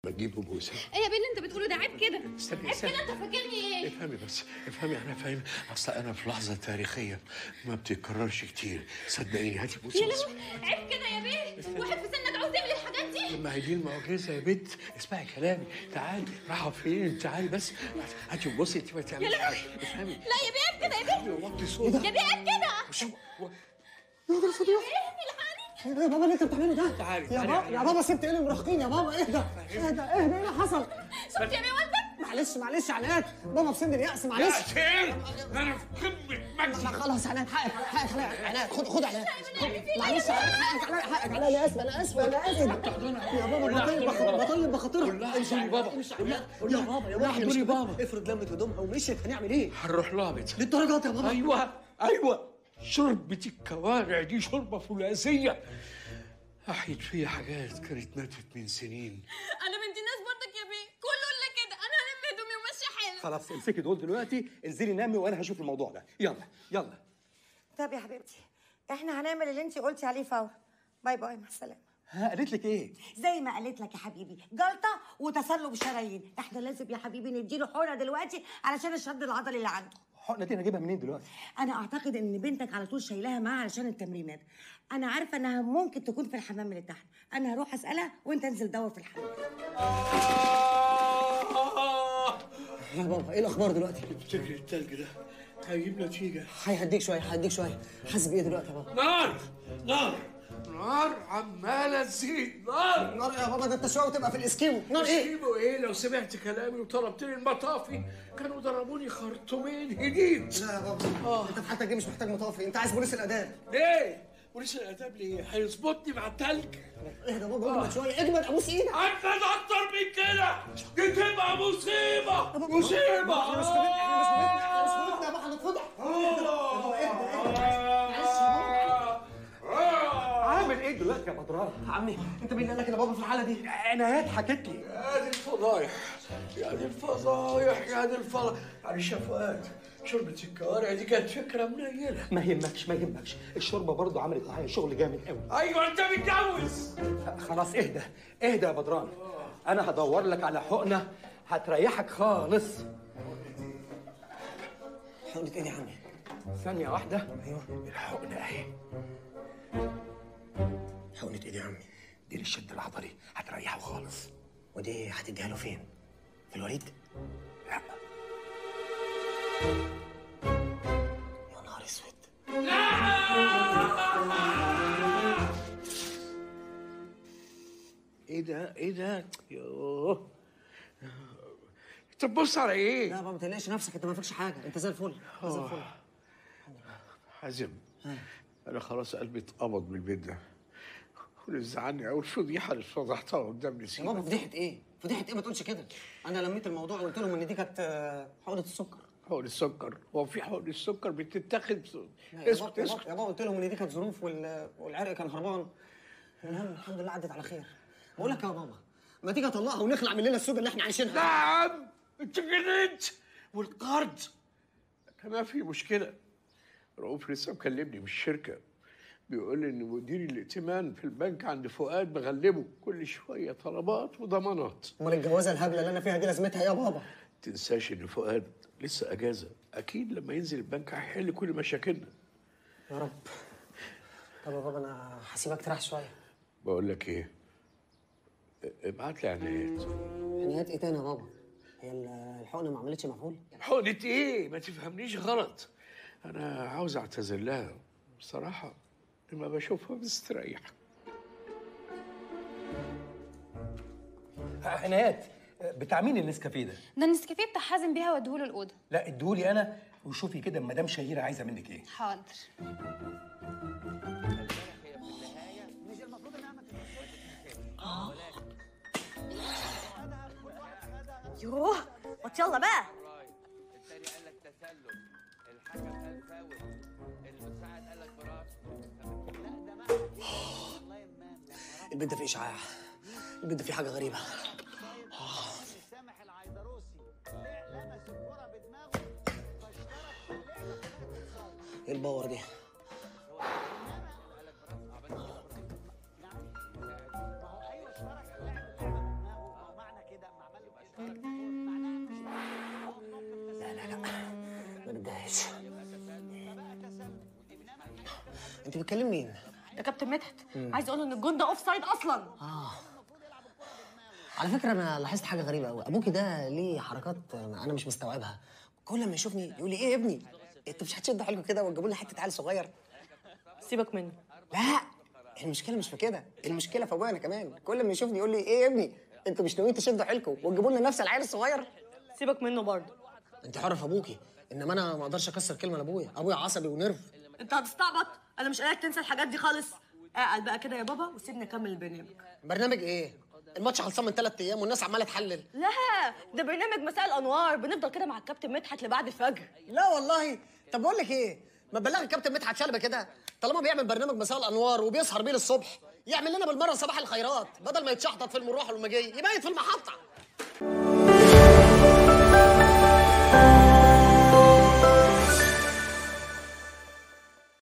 ما تجيب بوسه ايه يا بيه اللي انت بتقوله ده عيب كده استني، عيب استني. كده انت فاكرني ايه افهمي بس افهمي انا فاهم اصل انا في لحظه تاريخيه ما بتتكررش كتير صدقيني هاتي بوسه يا بس. لهوي عيب كده يا بيه واحد في سنك عاوز يعمل الحاجات دي ما هي دي المعجزه يا بنت اسمعي كلامي تعالي رايحه فين تعالي بس هاتي بصي انت ما تعمليش لهوي. حاجه افهمي لا يا بيه عيب كده يا بيه وطي صوتك يا بيه عيب كده شو- و- يا راجل فضيح ايه الحقني ايه يا بابا اللي انت بتعمله ده تعالي، يا تعالي. بابا يا بابا سبت ايه المراهقين يا بابا ايه ده ايه ده ايه ده ايه اللي حصل شفت يا بيه والدك معلش معلش عناد بابا في سن اليأس معلش يا سيد انا في قمه لا مجدي خلاص عناد حقك حقك عليا عناد خد خد عناد معلش عناد حقك عليا حقك عليا انا اسف انا اسف انا اسف يا بابا بطيب بخ- بطيب بخاطرها قول لها بابا قول لها قول لها بابا يا قول لها بابا احضري بابا افرض لمت هدومها ومشيت هنعمل ايه؟ هنروح لابت للدرجات يا بابا ايوه ايوه شربة الكوارع دي شوربة فولاذية أحيت فيها حاجات كانت ماتت من سنين انا بنت الناس برضك يا بيه كله الا كده انا هلم هدومي وماشي حالي خلاص امسكي دول دلوقتي انزلي نامي وانا هشوف الموضوع ده يلا يلا طب يا حبيبتي احنا هنعمل اللي انت قلتي عليه فورا باي باي مع السلامه ها قالت لك ايه زي ما قالت لك يا حبيبي جلطه وتسلب شرايين احنا لازم يا حبيبي نديله حقنه دلوقتي علشان الشد العضلي اللي عنده حقنه دي انا اجيبها منين دلوقتي انا اعتقد ان بنتك على طول شايلاها معاها علشان التمرينات انا عارفه انها ممكن تكون في الحمام اللي تحت انا هروح اسالها وانت انزل دور في الحمام يا بابا ايه الاخبار دلوقتي؟ تفتكر التلج ده هيجيب نتيجة هيهديك شويه هيهديك شويه حاسس بايه دلوقتي يا بابا؟ نار نار نار عمالة تزيد نار نار إيه يا بابا ده انت شويه وتبقى في الاسكيمو نار ايه؟ سيبوا ايه لو سمعت كلامي وطلبت لي المطافي كانوا ضربوني خرطومين جديد لا يا بابا انت في حالتك دي مش محتاج مطافي انت عايز بوليس الاداب ليه؟ وليس الاداب ليه؟ هيظبطني مع التلج اهدى يا بابا اجمد شويه اجمد ابوس ايدك اجمد اكتر من كده دي تبقى مصيبة مصيبة احنا مش في بيتنا احنا مش في بيتنا احنا مش في بيتنا يا بابا هنتفضح عامل ايه دلوقتي يا بدران عمي انت مين اللي قال لك ان بابا في الحاله دي؟ عنايات حكت لي يا دي الفضايح يا دي الفضايح يا دي الفضايح معلش يا فؤاد شوربة الكوارع دي كانت فكرة منيلة ما يهمكش ما يهمكش الشوربه برضو عملت معايا شغل جامد قوي ايوه انت متجوز خلاص اهدى اهدى يا بدران انا هدور لك على حقنه هتريحك خالص حقنة ايه دي يا عمي؟ ثانيه واحده ايوه الحقنة اهي حقنة ايه دي يا عمي؟ دي للشد العضلي هتريحه خالص ودي هتديها له فين؟ في الوريد؟ لا يا نهار اسود ايه ده ايه ده يوه طب بص على ايه لا يا بابا ما تقلقش نفسك انت ما فيكش حاجه انت زي الفل انت زي الفل حازم انا خلاص قلبي اتقبض من البيت ده واللي زعلني قوي الفضيحه اللي فضحتها قدام يا نسيم بابا فضيحه ايه؟ فضيحه ايه ما تقولش كده انا لميت الموضوع وقلت لهم ان دي كانت آه، حقنه السكر حقن السكر هو في حقن السكر بتتاخد لا يا اسكت بابا- يا بابا- اسكت يا بابا قلت لهم ان دي كانت ظروف وال... والعرق كان هربان المهم الحمد لله عدت على خير بقول لك يا بابا ما تيجي اطلقها ونخلع من الليله السوداء اللي احنا عايشينها نعم انت جننت والقرض كمان في مشكله رؤوف لسه مكلمني من الشركه بيقول لي ان مدير الائتمان في البنك عند فؤاد مغلبه كل شويه طلبات وضمانات امال الجوازه الهبله اللي انا فيها دي لازمتها ايه يا بابا تنساش ان فؤاد لسه اجازه اكيد لما ينزل البنك هيحل كل مشاكلنا يا رب طب يا بابا انا هسيبك تريح شويه بقول لك ايه ابعت لي عنايات حنيات ايه تاني يا بابا هي ال- الحقنه ما عملتش مفعول حقنة ايه ما تفهمنيش غلط انا عاوز اعتذر لها بصراحه لما بشوفها مستريح عنايات بتاع مين النسكافيه ده ده النسكافيه بتاع حازم بيها وديهوله الاوضه لا اديهولي انا وشوفي كده مدام شهيره عايزه منك ايه حاضر يوه ما يلا بقى التاني قال لك تسلل الحكم قال فاول المساعد قال لك براسه لا ده معنى والله ما البيت ده فيه اشعاع البيت ده فيه حاجه غريبه سامح العيدروسي لمس الكرة بدماغه فاشترك في اللعبة ايه الباور دي ما هو ايوه اشترك اللاعب اللعبة بدماغه معنى لا لا لا ما نبداش انت بتكلم مين؟ ده كابتن مدحت عايز اقول له ان الجون ده اوف سايد اصلا على فكره انا لاحظت حاجه غريبه قوي ابوكي ده ليه حركات انا مش مستوعبها كل ما يشوفني يقول لي ايه يا ابني انتوا مش هتشدوا حيلكم كده وتجيبوا لنا حته عيل صغير سيبك منه لا المشكله مش في كده المشكله في ابويا انا كمان كل ما يشوفني يقول لي ايه يا ابني انتوا مش ناويين تشدوا حيلكم وتجيبوا لنا نفس العيل الصغير سيبك منه برضه انت حر في ابوكي انما انا ما اقدرش اكسر كلمه لابويا ابويا عصبي ونرف انت هتستعبط انا مش قاعد تنسى الحاجات دي خالص قاعد بقى كده يا بابا وسيبني اكمل البرنامج برنامج ايه الماتش خلصان من ثلاث ايام والناس عماله تحلل لا ده برنامج مساء الانوار بنفضل كده مع الكابتن مدحت لبعد الفجر لا والله طب بقول لك ايه ما تبلغ الكابتن مدحت شلبه كده طالما بيعمل برنامج مساء الانوار وبيسهر بيه للصبح يعمل لنا بالمره صباح الخيرات بدل ما يتشحطط في المروح والمجي يبيت في المحطه